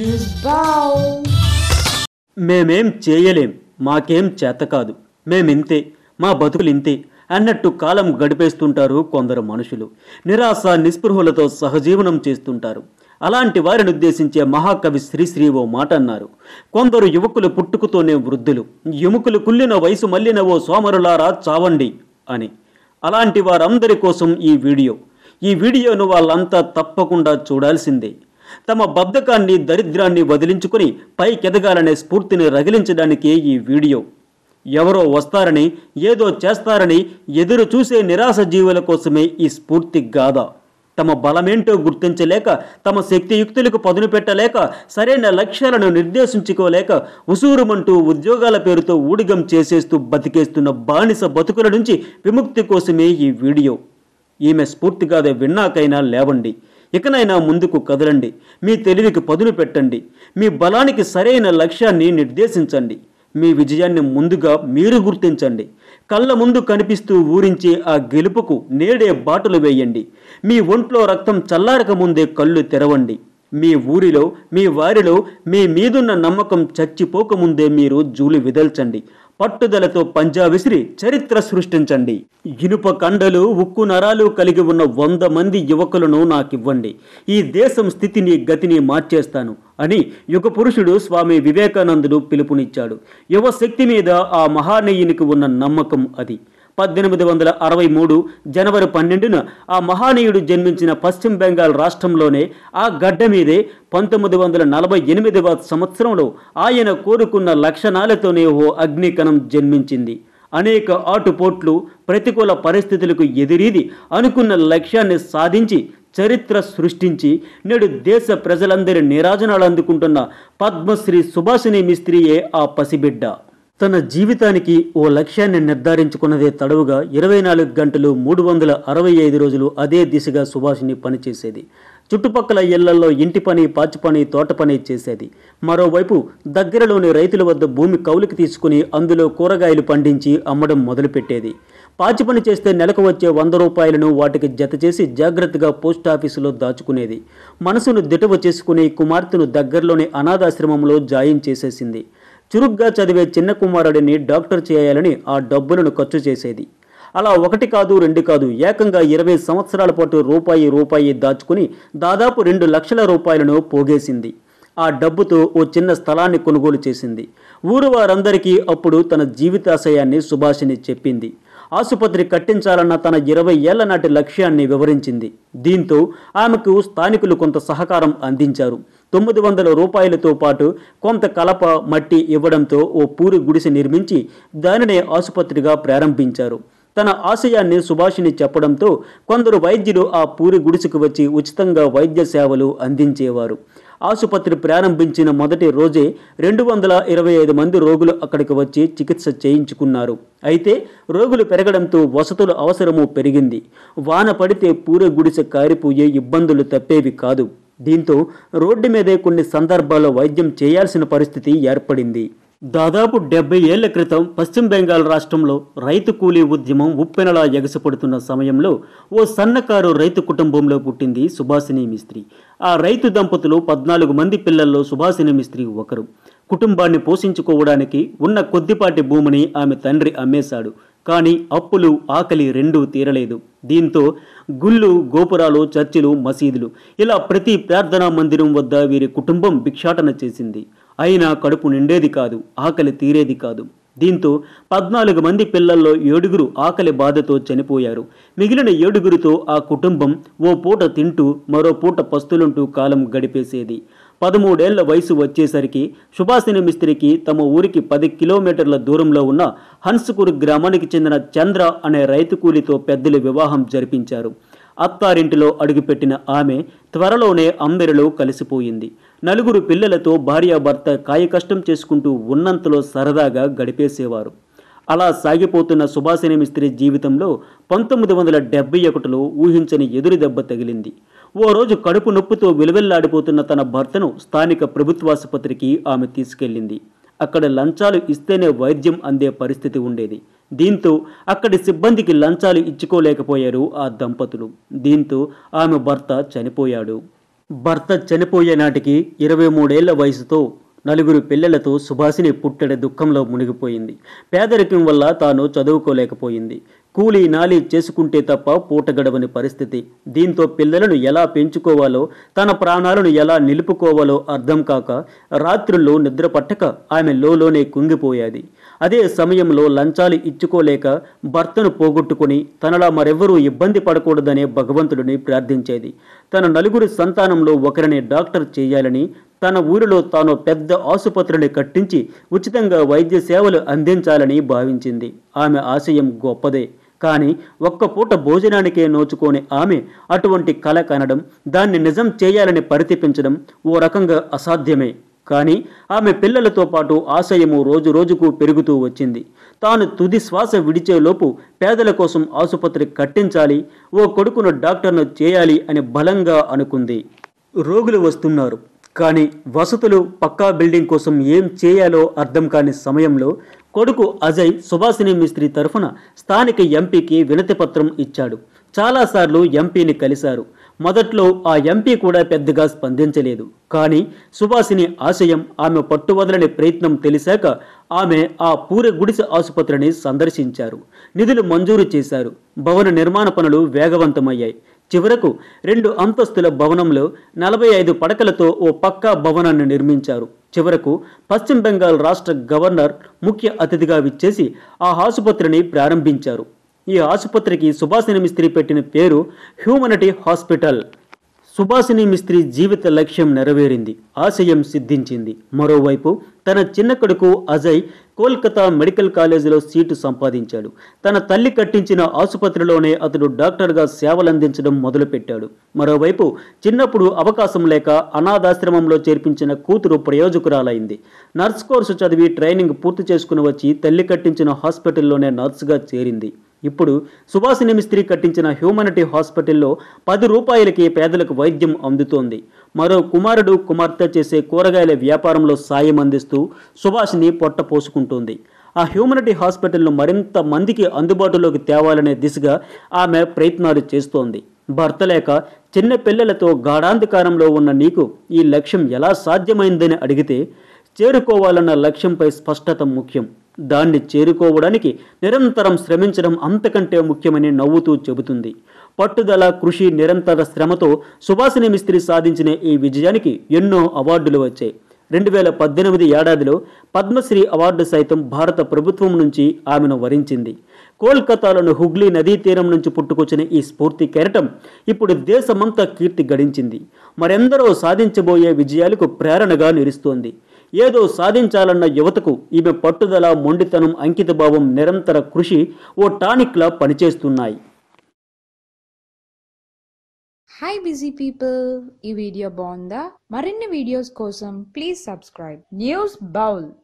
News Bow. మేమేం చేయలేం మాకేం చేత కాదు మేమింతే మా బతుకులింతే అన్నట్టు కాలం గడిపేస్తుంటారు కొందరు మనుషులు నిరాశ నిస్పృహలతో సహజీవనం చేస్తుంటారు అలాంటి వారిని ఉద్దేశించే మహాకవి శ్రీశ్రీ ఓ మాట అన్నారు కొందరు యువకులు పుట్టుకతోనే వృద్ధులు ఎముకలు కుళ్ళిన వయసు మళ్ళిన ఓ సోమరులారా చావండి అని అలాంటి వారందరి కోసం ఈ వీడియో ఈ వీడియోను వాళ్ళంతా తప్పకుండా చూడాల్సిందే తమ బద్ధకాన్ని దరిద్రాన్ని వదిలించుకుని పైకెదగాలనే స్ఫూర్తిని రగిలించడానికే ఈ వీడియో ఎవరో వస్తారని ఏదో చేస్తారని ఎదురు చూసే నిరాశ జీవుల కోసమే ఈ స్ఫూర్తి గాథ తమ బలమేంటో గుర్తించలేక తమ శక్తియుక్తులకు పదును పెట్టలేక సరైన లక్ష్యాలను నిర్దేశించుకోలేక ఉసూరుమంటూ ఉద్యోగాల పేరుతో ఊడిగం చేసేస్తూ బతికేస్తున్న బానిస బతుకుల నుంచి విముక్తి కోసమే ఈ వీడియో ఈమె స్ఫూర్తిగాదే విన్నాకైనా లేవండి ఇకనైనా ముందుకు కదలండి మీ తెలివికి పదును పెట్టండి మీ బలానికి సరైన లక్ష్యాన్ని నిర్దేశించండి మీ విజయాన్ని ముందుగా మీరు గుర్తించండి కళ్ళ ముందు కనిపిస్తూ ఊరించే ఆ గెలుపుకు నేడే బాటలు వేయండి మీ ఒంట్లో రక్తం చల్లారక ముందే కళ్ళు తెరవండి మీ ఊరిలో మీ వారిలో మీ మీదున్న నమ్మకం చచ్చిపోకముందే మీరు జూలి విదల్చండి పట్టుదలతో పంజా విసిరి చరిత్ర సృష్టించండి ఇనుప కండలు ఉక్కు నరాలు కలిగి ఉన్న వంద మంది యువకులను నాకివ్వండి ఈ దేశం స్థితిని గతిని మార్చేస్తాను అని యుగ పురుషుడు స్వామి వివేకానందుడు పిలుపునిచ్చాడు యువ శక్తి మీద ఆ మహానీయునికి ఉన్న నమ్మకం అది పద్దెనిమిది వందల అరవై మూడు జనవరి పన్నెండున ఆ మహానీయుడు జన్మించిన పశ్చిమ బెంగాల్ రాష్ట్రంలోనే ఆ గడ్డ మీదే పంతొమ్మిది వందల నలభై ఎనిమిదవ సంవత్సరంలో ఆయన కోరుకున్న లక్షణాలతోనే ఓ అగ్నికణం జన్మించింది అనేక ఆటుపోట్లు ప్రతికూల పరిస్థితులకు ఎదురీది అనుకున్న లక్ష్యాన్ని సాధించి చరిత్ర సృష్టించి నేడు దేశ ప్రజలందరి నీరాజనాలు అందుకుంటున్న పద్మశ్రీ సుభాషిణి మిస్త్రీయే ఆ పసిబిడ్డ తన జీవితానికి ఓ లక్ష్యాన్ని నిర్ధారించుకున్నదే తడవుగా ఇరవై నాలుగు గంటలు మూడు వందల అరవై ఐదు రోజులు అదే దిశగా సుభాషిణి పనిచేసేది చుట్టుపక్కల ఇళ్లలో ఇంటి పని పాచి పని తోట పని చేసేది మరోవైపు దగ్గరలోని రైతుల వద్ద భూమి కౌలుకి తీసుకుని అందులో కూరగాయలు పండించి అమ్మడం మొదలుపెట్టేది పాచి పని చేస్తే నెలకు వచ్చే వంద రూపాయలను వాటికి జత చేసి జాగ్రత్తగా పోస్ట్ ఆఫీసులో దాచుకునేది మనసును దిటవ చేసుకుని కుమార్తెను దగ్గరలోని అనాథాశ్రమంలో జాయిన్ చేసేసింది చురుగ్గా చదివే చిన్న కుమారుడిని డాక్టర్ చేయాలని ఆ డబ్బులను ఖర్చు చేసేది అలా ఒకటి కాదు రెండు కాదు ఏకంగా ఇరవై సంవత్సరాల పాటు రూపాయి రూపాయి దాచుకుని దాదాపు రెండు లక్షల రూపాయలను పోగేసింది ఆ డబ్బుతో ఓ చిన్న స్థలాన్ని కొనుగోలు చేసింది ఊరు వారందరికీ అప్పుడు తన జీవితాశయాన్ని సుభాషిని చెప్పింది ఆసుపత్రి కట్టించాలన్న తన ఇరవై ఏళ్ల నాటి లక్ష్యాన్ని వివరించింది దీంతో ఆమెకు స్థానికులు కొంత సహకారం అందించారు తొమ్మిది వందల రూపాయలతో పాటు కొంత కలప మట్టి ఇవ్వడంతో ఓ పూరి గుడిసె నిర్మించి దానినే ఆసుపత్రిగా ప్రారంభించారు తన ఆశయాన్ని సుభాషిని చెప్పడంతో కొందరు వైద్యులు ఆ పూరి గుడిసెకు వచ్చి ఉచితంగా వైద్య సేవలు అందించేవారు ఆసుపత్రి ప్రారంభించిన మొదటి రోజే రెండు వందల ఇరవై ఐదు మంది రోగులు అక్కడికి వచ్చి చికిత్స చేయించుకున్నారు అయితే రోగులు పెరగడంతో వసతుల అవసరము పెరిగింది వాన పడితే పూర గుడిసె కారిపోయే ఇబ్బందులు తప్పేవి కాదు దీంతో రోడ్డు మీదే కొన్ని సందర్భాల్లో వైద్యం చేయాల్సిన పరిస్థితి ఏర్పడింది దాదాపు డెబ్బై ఏళ్ల క్రితం పశ్చిమ బెంగాల్ రాష్ట్రంలో రైతు కూలీ ఉద్యమం ఉప్పెనలా ఎగసిపడుతున్న సమయంలో ఓ సన్నకారు రైతు కుటుంబంలో పుట్టింది సుభాషిణి మిస్త్రి ఆ రైతు దంపతులు పద్నాలుగు మంది పిల్లల్లో సుభాషిణి మిస్త్రి ఒకరు కుటుంబాన్ని పోషించుకోవడానికి ఉన్న కొద్దిపాటి భూమిని ఆమె తండ్రి అమ్మేశాడు కానీ అప్పులు ఆకలి రెండూ తీరలేదు దీంతో గుళ్ళు గోపురాలు చర్చిలు మసీదులు ఇలా ప్రతి ప్రార్థనా మందిరం వద్ద వీరి కుటుంబం భిక్షాటన చేసింది అయినా కడుపు నిండేది కాదు ఆకలి తీరేది కాదు దీంతో పద్నాలుగు మంది పిల్లల్లో ఏడుగురు ఆకలి బాధతో చనిపోయారు మిగిలిన ఏడుగురితో ఆ కుటుంబం ఓ పూట తింటూ మరో పూట పస్తులుంటూ కాలం గడిపేసేది పదమూడేళ్ల వయసు వచ్చేసరికి సుభాషిణి మిస్త్రికి తమ ఊరికి పది కిలోమీటర్ల దూరంలో ఉన్న హన్స్కూర్ గ్రామానికి చెందిన చంద్ర అనే రైతు కూలితో పెద్దలు వివాహం జరిపించారు అత్తారింటిలో అడుగుపెట్టిన ఆమె త్వరలోనే అందరిలో కలిసిపోయింది నలుగురు పిల్లలతో భార్యాభర్త కాయకష్టం చేసుకుంటూ ఉన్నంతలో సరదాగా గడిపేసేవారు అలా సాగిపోతున్న సుభాషిణి మిస్త్రి జీవితంలో పంతొమ్మిది వందల డెబ్బై ఒకటిలో ఊహించని ఎదురు దెబ్బ తగిలింది ఓ రోజు కడుపు నొప్పితో విలువెల్లాడిపోతున్న తన భర్తను స్థానిక ప్రభుత్వాసుపత్రికి ఆమె తీసుకెళ్ళింది అక్కడ లంచాలు ఇస్తేనే వైద్యం అందే పరిస్థితి ఉండేది దీంతో అక్కడి సిబ్బందికి లంచాలు ఇచ్చుకోలేకపోయారు ఆ దంపతులు దీంతో ఆమె భర్త చనిపోయాడు భర్త చనిపోయే నాటికి ఇరవై మూడేళ్ల వయసుతో నలుగురు పిల్లలతో సుభాషిని పుట్టెడ దుఃఖంలో మునిగిపోయింది పేదరికం వల్ల తాను చదువుకోలేకపోయింది కూలీ నాలి చేసుకుంటే తప్ప పూట గడవని పరిస్థితి దీంతో పిల్లలను ఎలా పెంచుకోవాలో తన ప్రాణాలను ఎలా నిలుపుకోవాలో అర్థం కాక రాత్రుల్లో నిద్ర పట్టక ఆమె లోలోనే కుంగిపోయేది అదే సమయంలో లంచాలు ఇచ్చుకోలేక భర్తను పోగొట్టుకుని తనలా మరెవ్వరూ ఇబ్బంది పడకూడదనే భగవంతుడిని ప్రార్థించేది తన నలుగురి సంతానంలో ఒకరిని డాక్టర్ చేయాలని తన ఊరిలో తాను పెద్ద ఆసుపత్రిని కట్టించి ఉచితంగా వైద్య సేవలు అందించాలని భావించింది ఆమె ఆశయం గొప్పదే కానీ ఒక్క పూట భోజనానికే నోచుకోని ఆమె అటువంటి కల కనడం దాన్ని నిజం చేయాలని పరితపించడం ఓ రకంగా అసాధ్యమే కానీ ఆమె పిల్లలతో పాటు ఆశయము రోజు రోజుకు పెరుగుతూ వచ్చింది తాను తుది శ్వాస విడిచేలోపు పేదల కోసం ఆసుపత్రి కట్టించాలి ఓ కొడుకును డాక్టర్ను చేయాలి అని బలంగా అనుకుంది రోగులు వస్తున్నారు కానీ వసతులు పక్కా బిల్డింగ్ కోసం ఏం చేయాలో అర్థం కాని సమయంలో కొడుకు అజయ్ సుభాషిణి మిస్త్రి తరఫున స్థానిక ఎంపీకి వినతి పత్రం ఇచ్చాడు చాలాసార్లు ఎంపీని కలిశారు మొదట్లో ఆ ఎంపీ కూడా పెద్దగా స్పందించలేదు కానీ సుభాషిని ఆశయం ఆమె పట్టువదలని ప్రయత్నం తెలిసాక ఆమె ఆ పూర గుడిసె ఆసుపత్రిని సందర్శించారు నిధులు మంజూరు చేశారు భవన నిర్మాణ పనులు వేగవంతమయ్యాయి చివరకు రెండు అంతస్తుల భవనంలో నలభై ఐదు పడకలతో ఓ పక్కా భవనాన్ని నిర్మించారు చివరకు పశ్చిమ బెంగాల్ రాష్ట్ర గవర్నర్ ముఖ్య అతిథిగా విచ్చేసి ఆ ఆసుపత్రిని ప్రారంభించారు ఈ ఆసుపత్రికి సుభాషిణి మిస్త్రి పెట్టిన పేరు హ్యూమనిటీ హాస్పిటల్ సుభాషిణి మిస్త్రి జీవిత లక్ష్యం నెరవేరింది ఆశయం సిద్ధించింది మరోవైపు తన చిన్న కొడుకు అజయ్ కోల్కతా మెడికల్ కాలేజీలో సీటు సంపాదించాడు తన తల్లి కట్టించిన ఆసుపత్రిలోనే అతడు డాక్టర్గా సేవలందించడం మొదలుపెట్టాడు మరోవైపు చిన్నప్పుడు అవకాశం లేక అనాథాశ్రమంలో చేర్పించిన కూతురు ప్రయోజకురాలైంది నర్స్ కోర్సు చదివి ట్రైనింగ్ పూర్తి చేసుకుని వచ్చి తల్లి కట్టించిన హాస్పిటల్లోనే నర్సుగా చేరింది ఇప్పుడు సుభాషిణి మిస్త్రి కట్టించిన హ్యూమనిటీ హాస్పిటల్లో పది రూపాయలకి పేదలకు వైద్యం అందుతోంది మరో కుమారుడు కుమార్తె చేసే కూరగాయల వ్యాపారంలో సాయం అందిస్తూ సుభాషిని పొట్ట పోసుకుంటోంది ఆ హ్యూమనిటీ హాస్పిటల్ను మరింత మందికి అందుబాటులోకి తేవాలనే దిశగా ఆమె ప్రయత్నాలు చేస్తోంది భర్త లేక చిన్న పిల్లలతో గాఢాంధకారంలో ఉన్న నీకు ఈ లక్ష్యం ఎలా సాధ్యమైందని అడిగితే చేరుకోవాలన్న లక్ష్యంపై స్పష్టత ముఖ్యం దాన్ని చేరుకోవడానికి నిరంతరం శ్రమించడం అంతకంటే ముఖ్యమని నవ్వుతూ చెబుతుంది పట్టుదల కృషి నిరంతర శ్రమతో సుభాషిణి మిస్త్రి సాధించిన ఈ విజయానికి ఎన్నో అవార్డులు వచ్చాయి రెండు వేల పద్దెనిమిది ఏడాదిలో పద్మశ్రీ అవార్డు సైతం భారత ప్రభుత్వం నుంచి ఆమెను వరించింది కోల్కతాలోని హుగ్లీ నదీ తీరం నుంచి పుట్టుకొచ్చిన ఈ స్ఫూర్తి కెరటం ఇప్పుడు దేశమంతా కీర్తి గడించింది మరెందరో సాధించబోయే విజయాలకు ప్రేరణగా నిలుస్తోంది ఏదో సాధించాలన్న యువతకు ఈమె పట్టుదల మొండితనం అంకితభావం నిరంతర కృషి ఓ టానిక్లా పనిచేస్తున్నాయి హాయ్ బిజీ పీపుల్ ఈ వీడియో బాగుందా మరిన్ని వీడియోస్ కోసం ప్లీజ్ సబ్స్క్రైబ్ న్యూస్ బౌల్